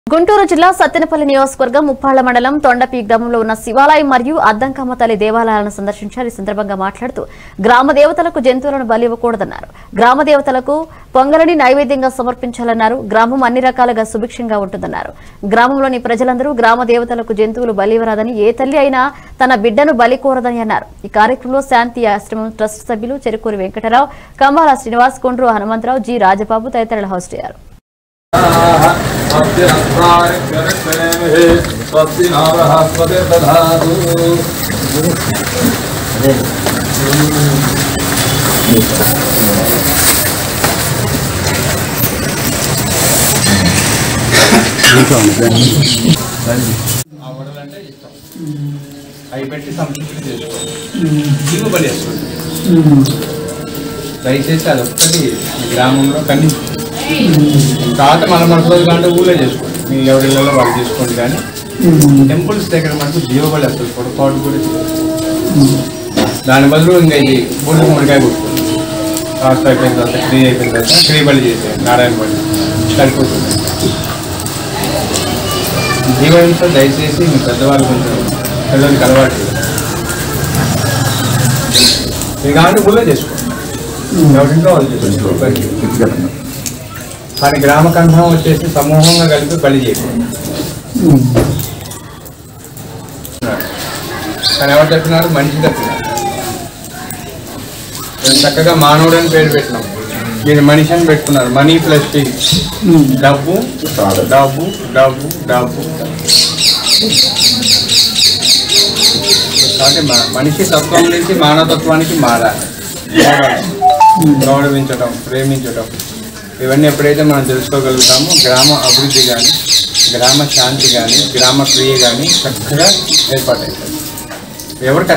గుంటూరు జిల్లా సత్తెనపల్లి నియోజకవర్గం ముప్పాళ్ల మండలం తొండపి గ్రామంలో ఉన్న శివాలయం మరియు అద్దంకమ్మ తల్లి దేవాలయాలను సందర్శించారు ఈ సందర్భంగా మాట్లాడుతూ గ్రామ దేవతలకు జంతువులను బలి ఇవ్వకూడదన్నారు గ్రామ దేవతలకు పొంగలని నైవేద్యంగా సమర్పించాలన్నారు గ్రామం అన్ని రకాలుగా సుభిక్షంగా ఉంటుందన్నారు గ్రామంలోని ప్రజలందరూ గ్రామ దేవతలకు జంతువులు బలి ఇవ్వరాదని ఏ తల్లి అయినా తన బిడ్డను బలి కోరదని అన్నారు ఈ కార్యక్రమంలో శాంతి ఆశ్రమం ట్రస్ట్ సభ్యులు చెరుకూరి వెంకటరావు కంబాల శ్రీనివాస్ కొండ్రు హనుమంతరావు జి రాజబాబు తదితరులు హోస్ట్ అయ్యారు స్వస్తి నారహస్పతి దధాతు ఆ వడలంటే ఇష్టం అవి పెట్టి సంతృప్తి చేసుకోండి జీవ బలి వేసుకోండి దయచేసి అది ఒక్కటి మీ గ్రామంలో కన్నీ తర్వాత మన మనసులో కానీ ఊళ్ళో చేసుకోండి మీ ఎవరిళ్ళలో వాళ్ళు చేసుకోండి కానీ టెంపుల్స్ దగ్గర మనకు జీవ బలి అసలు పొరపాటు కూడా చేయొద్దు. దాని బదులు ఇంకా ఇది బూడిద గుమ్మడికాయ కొట్టుకోండి కాస్ట్ అయిపోయిన తర్వాత క్రీ అయిపోయిన తర్వాత క్రీ బలి చేసేయండి నారాయణ బలి సరిపోతుంది జీవనంతో దయచేసి మీ పెద్దవాళ్ళు కొంచెం పిల్లలకి అలవాటు చేయండి. మీరు కాబట్టి ఊళ్ళో చేసుకోండి ఎవరింట్లో వాళ్ళు చేసుకోండి కానీ గ్రామ కంఠం వచ్చేసి సమూహంగా కలిపి బలి చేయకూడదు కానీ ఎవరు చెప్పినారు మనిషి చెప్పినారు మేము చక్కగా మానవుడు అని పేరు పెట్టినాం మీరు మనిషి అని పెట్టుకున్నారు మనీ ప్లస్ టీ డబ్బు డబ్బు డబ్బు డబ్బు కాబట్టి మ- మనిషి తత్వం నుంచి మానవతత్వానికి మారాలి గౌరవించడం ప్రేమించడం ఇవన్నీ ఎప్పుడైతే మనం తెలుసుకోగలుగుతామో గ్రామ అభివృద్ధి కానీ గ్రామ శాంతి కానీ గ్రామ క్రియ కానీ చక్కగా ఏర్పాటవుతుంది ఎవరికి